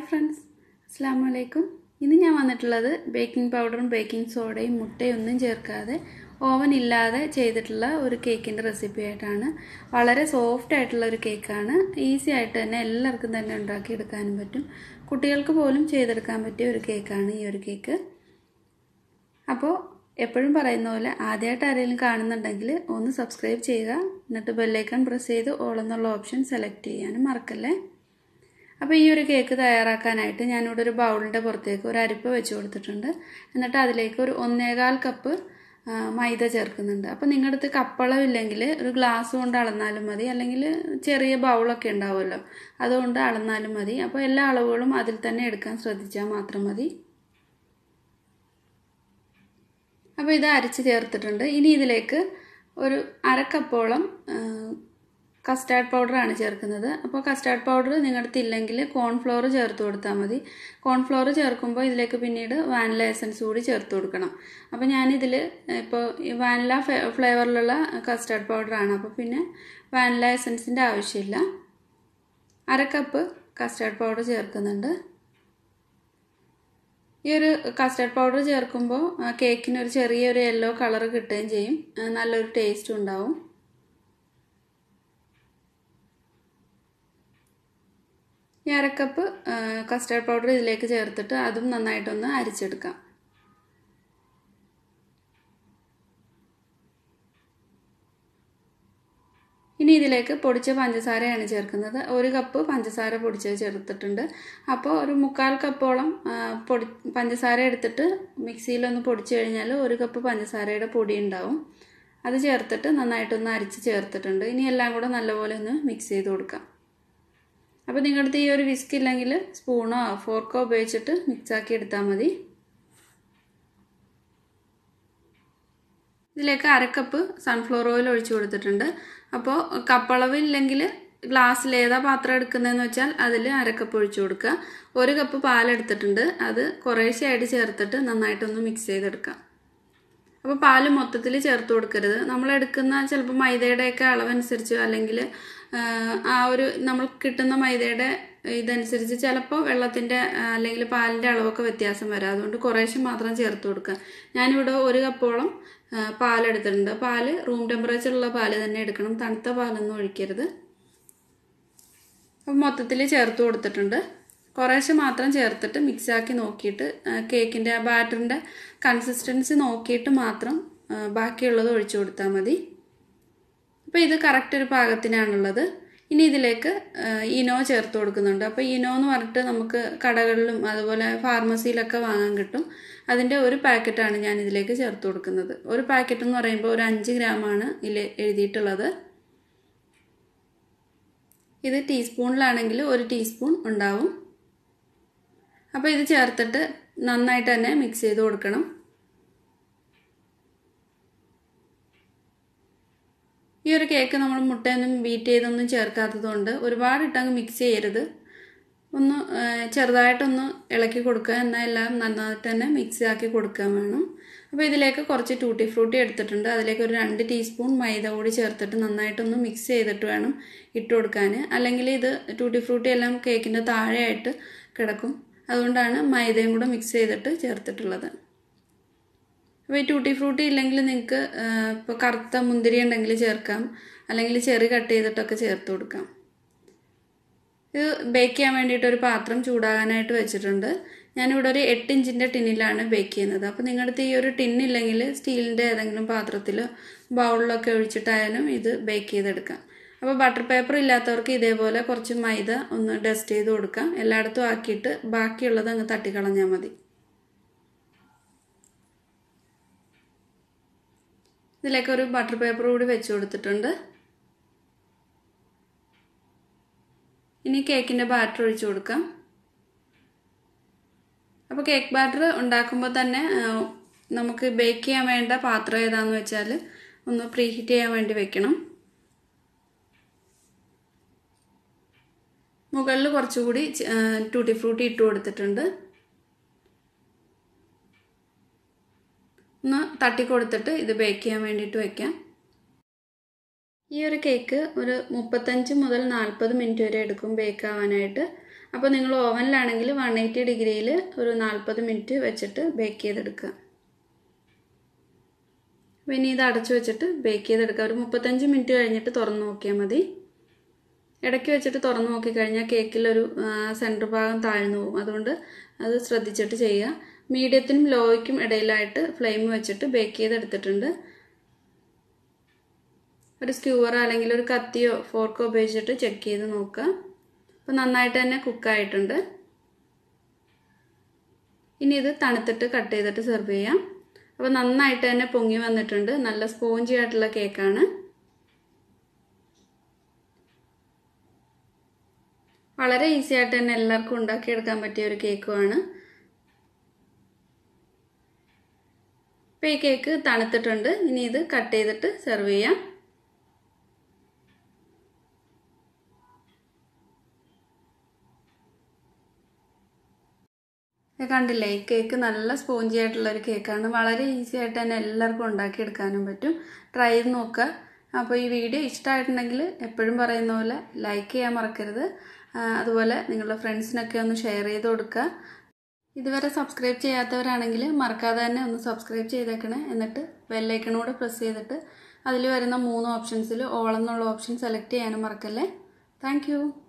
friends അസ്സാം വലൈക്കും ഇന്ന് ഞാൻ വന്നിട്ടുള്ളത് ബേക്കിംഗ് പൗഡറും ബേക്കിംഗ് സോഡയും മുട്ടയും ഒന്നും ചേർക്കാതെ ഓവൻ ഇല്ലാതെ ചെയ്തിട്ടുള്ള ഒരു കേക്കിൻ്റെ റെസിപ്പി ആയിട്ടാണ് വളരെ സോഫ്റ്റ് ആയിട്ടുള്ള ഒരു കേക്കാണ് ഈസി ആയിട്ട് തന്നെ എല്ലാവർക്കും തന്നെ ഉണ്ടാക്കിയെടുക്കാനും പറ്റും കുട്ടികൾക്ക് പോലും ചെയ്തെടുക്കാൻ പറ്റിയ ഒരു കേക്കാണ് ഈ ഒരു കേക്ക് അപ്പോൾ എപ്പോഴും പറയുന്ന പോലെ ആദ്യമായിട്ട് ആരെങ്കിലും കാണുന്നുണ്ടെങ്കിൽ ഒന്ന് സബ്സ്ക്രൈബ് ചെയ്യുക എന്നിട്ട് ബെല്ലൈക്കൺ പ്രസ് ചെയ്ത് ഓൾ എന്നുള്ള ഓപ്ഷൻ സെലക്ട് ചെയ്യാനും മറക്കല്ലേ അപ്പോൾ ഈ ഒരു കേക്ക് തയ്യാറാക്കാനായിട്ട് ഞാനിവിടെ ഒരു ബൗളിൻ്റെ പുറത്തേക്ക് ഒരു അരിപ്പ വെച്ച് കൊടുത്തിട്ടുണ്ട് എന്നിട്ട് അതിലേക്ക് ഒരു ഒന്നേകാൽ കപ്പ് മൈദ ചേർക്കുന്നുണ്ട് അപ്പോൾ നിങ്ങളുടെ അടുത്ത് കപ്പളവില്ലെങ്കിൽ ഒരു ഗ്ലാസ് കൊണ്ട് അളന്നാലും മതി അല്ലെങ്കിൽ ചെറിയ ബൗളൊക്കെ ഉണ്ടാവുമല്ലോ അതുകൊണ്ട് അളന്നാലും മതി അപ്പോൾ എല്ലാ അളവുകളും അതിൽ തന്നെ എടുക്കാൻ ശ്രദ്ധിച്ചാൽ മാത്രം മതി അപ്പോൾ ഇത് അരച്ച് ചേർത്തിട്ടുണ്ട് ഇനി ഇതിലേക്ക് ഒരു അരക്കപ്പോളം കസ്റ്റാർഡ് പൗഡറാണ് ചേർക്കുന്നത് അപ്പോൾ കസ്റ്റാർഡ് പൗഡർ നിങ്ങളുടെ ഇല്ലെങ്കിൽ കോൺഫ്ലോർ ചേർത്ത് കൊടുത്താൽ മതി കോൺഫ്ലോർ ചേർക്കുമ്പോൾ ഇതിലേക്ക് പിന്നീട് വാനില എസൻസ് കൂടി ചേർത്ത് കൊടുക്കണം അപ്പോൾ ഞാനിതിൽ ഇപ്പോൾ വാനില ഫ്ലേവറിലുള്ള കസ്റ്റാർഡ് പൗഡറാണ് അപ്പോൾ പിന്നെ വാനില എസൻസിൻ്റെ ആവശ്യമില്ല അര കപ്പ് കസ്റ്റാർഡ് പൗഡർ ചേർക്കുന്നുണ്ട് ഈ ഒരു കസ്റ്റാർഡ് പൗഡർ ചേർക്കുമ്പോൾ കേക്കിന് ഒരു ചെറിയൊരു യെല്ലോ കളർ കിട്ടുകയും ചെയ്യും നല്ലൊരു ടേസ്റ്റും ഉണ്ടാവും ഈ അരക്കപ്പ് കസ്റ്റാർഡ് പൗഡർ ഇതിലേക്ക് ചേർത്തിട്ട് അതും നന്നായിട്ടൊന്ന് അരിച്ചെടുക്കാം ഇനി ഇതിലേക്ക് പൊടിച്ച പഞ്ചസാരയാണ് ചേർക്കുന്നത് ഒരു കപ്പ് പഞ്ചസാര പൊടിച്ചത് ചേർത്തിട്ടുണ്ട് അപ്പോൾ ഒരു മുക്കാൽ കപ്പോളം പൊടി പഞ്ചസാര എടുത്തിട്ട് മിക്സിയിലൊന്ന് പൊടിച്ചു കഴിഞ്ഞാൽ ഒരു കപ്പ് പഞ്ചസാരയുടെ പൊടി ഉണ്ടാവും അത് ചേർത്തിട്ട് നന്നായിട്ടൊന്ന് അരിച്ച് ചേർത്തിട്ടുണ്ട് ഇനി എല്ലാം കൂടെ നല്ലപോലെ ഒന്ന് മിക്സ് ചെയ്ത് കൊടുക്കാം അപ്പോൾ നിങ്ങളുടെ അടുത്ത് ഈ ഒരു വിസ്ക് ഇല്ലെങ്കിൽ സ്പൂണോ ഫോർക്കോ ഉപയോഗിച്ചിട്ട് മിക്സാക്കി എടുത്താൽ മതി ഇതിലേക്ക് അരക്കപ്പ് സൺഫ്ലവർ ഓയിൽ ഒഴിച്ചു കൊടുത്തിട്ടുണ്ട് അപ്പോൾ കപ്പളവില്ലെങ്കിൽ ഗ്ലാസ്സിൽ ഏതാ പാത്രം എടുക്കുന്നതെന്ന് വെച്ചാൽ അതിൽ അരക്കപ്പ് ഒഴിച്ചു കൊടുക്കുക ഒരു കപ്പ് പാലെടുത്തിട്ടുണ്ട് അത് കുറേശ്ശെയായിട്ട് ചേർത്തിട്ട് നന്നായിട്ടൊന്ന് മിക്സ് ചെയ്തെടുക്കാം അപ്പോൾ പാല് മൊത്തത്തിൽ ചേർത്ത് കൊടുക്കരുത് നമ്മൾ എടുക്കുന്ന ചിലപ്പോൾ മൈദയുടെയൊക്കെ അളവനുസരിച്ച് അല്ലെങ്കിൽ ആ ഒരു നമ്മൾ കിട്ടുന്ന മൈദയുടെ ഇതനുസരിച്ച് ചിലപ്പോൾ വെള്ളത്തിൻ്റെ അല്ലെങ്കിൽ പാലിൻ്റെ അളവൊക്കെ വ്യത്യാസം വരാം അതുകൊണ്ട് കുറേശ്ശെ മാത്രം ചേർത്ത് കൊടുക്കുക ഞാനിവിടെ ഒരു കപ്പോളം പാലെടുത്തിട്ടുണ്ട് പാല് റൂം ടെമ്പറേച്ചറുള്ള പാല് തന്നെ എടുക്കണം തണുത്ത പാലൊന്നും ഒഴിക്കരുത് അപ്പം മൊത്തത്തിൽ ചേർത്ത് കൊടുത്തിട്ടുണ്ട് കുറേശ്ശെ മാത്രം ചേർത്തിട്ട് മിക്സാക്കി നോക്കിയിട്ട് കേക്കിൻ്റെ ആ ബാറ്ററിൻ്റെ കൺസിസ്റ്റൻസി നോക്കിയിട്ട് മാത്രം ബാക്കിയുള്ളത് ഒഴിച്ചു കൊടുത്താൽ മതി അപ്പോൾ ഇത് കറക്റ്റ് ഒരു പാകത്തിനാണുള്ളത് ഇനി ഇതിലേക്ക് ഇനോ ചേർത്ത് കൊടുക്കുന്നുണ്ട് അപ്പോൾ ഇനോ എന്ന് പറഞ്ഞിട്ട് നമുക്ക് കടകളിലും അതുപോലെ ഫാർമസിയിലൊക്കെ വാങ്ങാൻ കിട്ടും അതിൻ്റെ ഒരു പാക്കറ്റാണ് ഞാൻ ഇതിലേക്ക് ചേർത്ത് കൊടുക്കുന്നത് ഒരു പാക്കറ്റ് എന്ന് പറയുമ്പോൾ ഒരു അഞ്ച് ഗ്രാമാണ് ഇതിൽ എഴുതിയിട്ടുള്ളത് ഇത് ടീസ്പൂണിലാണെങ്കിൽ ഒരു ടീസ്പൂൺ ഉണ്ടാവും അപ്പോൾ ഇത് ചേർത്തിട്ട് നന്നായിട്ട് തന്നെ മിക്സ് ചെയ്ത് കൊടുക്കണം ഈ ഒരു കേക്ക് നമ്മൾ മുട്ടയൊന്നും ബീറ്റ് ചെയ്തൊന്നും ചേർക്കാത്തത് കൊണ്ട് ഒരുപാട് ഇട്ടങ്ങ് മിക്സ് ചെയ്യരുത് ഒന്ന് ചെറുതായിട്ടൊന്ന് ഇളക്കി കൊടുക്കുക എന്നാൽ എല്ലാം നന്നായിട്ട് തന്നെ മിക്സ് ആക്കി കൊടുക്കാൻ വേണം അപ്പോൾ ഇതിലേക്ക് കുറച്ച് ടൂട്ടി ഫ്രൂട്ടി എടുത്തിട്ടുണ്ട് അതിലേക്ക് ഒരു രണ്ട് ടീസ്പൂൺ മൈദ കൂടി ചേർത്തിട്ട് നന്നായിട്ടൊന്ന് മിക്സ് ചെയ്തിട്ട് വേണം ഇട്ട് കൊടുക്കാൻ അല്ലെങ്കിൽ ഇത് ടൂട്ടി ഫ്രൂട്ടി എല്ലാം കേക്കിൻ്റെ താഴെയായിട്ട് കിടക്കും അതുകൊണ്ടാണ് മൈദയും കൂടെ മിക്സ് ചെയ്തിട്ട് ചേർത്തിട്ടുള്ളത് അപ്പോൾ ഈ ടൂട്ടി ഫ്രൂട്ടി ഇല്ലെങ്കിൽ നിങ്ങൾക്ക് ഇപ്പോൾ കറുത്ത മുന്തിരി ഉണ്ടെങ്കിൽ ചേർക്കാം അല്ലെങ്കിൽ ചെറി കട്ട് ചെയ്തിട്ടൊക്കെ ചേർത്ത് കൊടുക്കാം ഇത് ബേക്ക് ചെയ്യാൻ വേണ്ടിയിട്ട് ഒരു പാത്രം ചൂടാകാനായിട്ട് വെച്ചിട്ടുണ്ട് ഞാനിവിടെ ഒരു എട്ട് ഇഞ്ചിൻ്റെ ടിന്നിലാണ് ബേക്ക് ചെയ്യുന്നത് അപ്പോൾ നിങ്ങളുടെ അടുത്ത് ഈ ഒരു ടിന്നില്ലെങ്കിൽ സ്റ്റീലിൻ്റെ ഏതെങ്കിലും പാത്രത്തിൽ ബൗളിലൊക്കെ ഒഴിച്ചിട്ടായാലും ഇത് ബേക്ക് ചെയ്തെടുക്കാം അപ്പോൾ ബട്ടർ പേപ്പർ ഇല്ലാത്തവർക്ക് ഇതേപോലെ കുറച്ച് മൈദ ഒന്ന് ഡസ്റ്റ് ചെയ്ത് കൊടുക്കാം എല്ലായിടത്തും ആക്കിയിട്ട് ബാക്കിയുള്ളത് അങ്ങ് തട്ടിക്കളഞ്ഞാൽ മതി ഇതിലേക്ക് ഒരു ബട്ടർ പേപ്പർ കൂടി വെച്ച് കൊടുത്തിട്ടുണ്ട് ഇനി കേക്കിൻ്റെ ബാറ്റർ ഒഴിച്ചു കൊടുക്കാം അപ്പോൾ കേക്ക് ബാറ്റർ ഉണ്ടാക്കുമ്പോൾ തന്നെ നമുക്ക് ബേക്ക് ചെയ്യാൻ വേണ്ട പാത്രം ഏതാണെന്ന് വെച്ചാൽ ഒന്ന് പ്രീ ഹീറ്റ് ചെയ്യാൻ വേണ്ടി വെക്കണം മുകളിൽ കുറച്ചുകൂടി ടൂട്ടി ഫ്രൂട്ടി ഇട്ട് കൊടുത്തിട്ടുണ്ട് ഒന്ന് തട്ടി കൊടുത്തിട്ട് ഇത് ബേക്ക് ചെയ്യാൻ വേണ്ടിയിട്ട് വെക്കാം ഈ ഒരു കേക്ക് ഒരു മുപ്പത്തഞ്ച് മുതൽ നാൽപ്പത് മിനിറ്റ് വരെ എടുക്കും ബേക്ക് ആവാനായിട്ട് അപ്പോൾ നിങ്ങൾ ഓവനിലാണെങ്കിൽ വൺ എയ്റ്റി ഡിഗ്രിയിൽ ഒരു നാൽപ്പത് മിനിറ്റ് വെച്ചിട്ട് ബേക്ക് ചെയ്തെടുക്കുക പിന്നെ ഇത് അടച്ചു വെച്ചിട്ട് ബേക്ക് ചെയ്തെടുക്കുക ഒരു മുപ്പത്തഞ്ച് മിനിറ്റ് കഴിഞ്ഞിട്ട് തുറന്ന് നോക്കിയാൽ മതി ഇടയ്ക്ക് വെച്ചിട്ട് തുറന്ന് നോക്കിക്കഴിഞ്ഞാൽ കേക്കിലൊരു സെൻറ്റർ ഭാഗം താഴ്ന്നു പോകും അതുകൊണ്ട് അത് ശ്രദ്ധിച്ചിട്ട് ചെയ്യുക മീഡിയത്തിനും ലോയ്ക്കും ഇടയിലായിട്ട് ഫ്ലെയിം വെച്ചിട്ട് ബേക്ക് ചെയ്തെടുത്തിട്ടുണ്ട് ഒരു സ്ക്യൂവറോ അല്ലെങ്കിൽ ഒരു കത്തിയോ ഫോർക്കോ ഉപയോഗിച്ചിട്ട് ചെക്ക് ചെയ്ത് നോക്കുക അപ്പോൾ നന്നായിട്ട് തന്നെ കുക്കായിട്ടുണ്ട് ഇനി ഇത് തണുത്തിട്ട് കട്ട് ചെയ്തിട്ട് സെർവ് ചെയ്യാം അപ്പോൾ നന്നായിട്ട് തന്നെ പൊങ്ങി വന്നിട്ടുണ്ട് നല്ല സ്പോഞ്ചി ആയിട്ടുള്ള കേക്കാണ് വളരെ ഈസി ആയിട്ട് തന്നെ എല്ലാവർക്കും ഉണ്ടാക്കിയെടുക്കാൻ പറ്റിയ ഒരു കേക്കുമാണ് ഇപ്പോൾ ഈ കേക്ക് തണുത്തിട്ടുണ്ട് ഇനി ഇത് കട്ട് ചെയ്തിട്ട് സെർവ് ചെയ്യാം കണ്ടില്ലേ ഈ കേക്ക് നല്ല സ്പോഞ്ചി ആയിട്ടുള്ള ഒരു കേക്കാണ് വളരെ ഈസി ആയിട്ട് തന്നെ എല്ലാവർക്കും ഉണ്ടാക്കിയെടുക്കാനും പറ്റും ട്രൈ ചെയ്ത് നോക്കുക അപ്പോൾ ഈ വീഡിയോ ഇഷ്ടമായിട്ടുണ്ടെങ്കിൽ എപ്പോഴും പറയുന്ന പോലെ ലൈക്ക് ചെയ്യാൻ മറക്കരുത് അതുപോലെ നിങ്ങളുടെ ഫ്രണ്ട്സിനൊക്കെ ഒന്ന് ഷെയർ ചെയ്ത് കൊടുക്കുക ഇതുവരെ സബ്സ്ക്രൈബ് ചെയ്യാത്തവരാണെങ്കിൽ മറക്കാതെ തന്നെ ഒന്ന് സബ്സ്ക്രൈബ് ചെയ്തേക്കണേ എന്നിട്ട് ബെല്ലൈക്കണും കൂടെ പ്രസ് ചെയ്തിട്ട് അതിൽ വരുന്ന മൂന്ന് ഓപ്ഷൻസിൽ ഓൾ എന്നുള്ള ഓപ്ഷൻ സെലക്ട് ചെയ്യാനും മറക്കല്ലേ താങ്ക്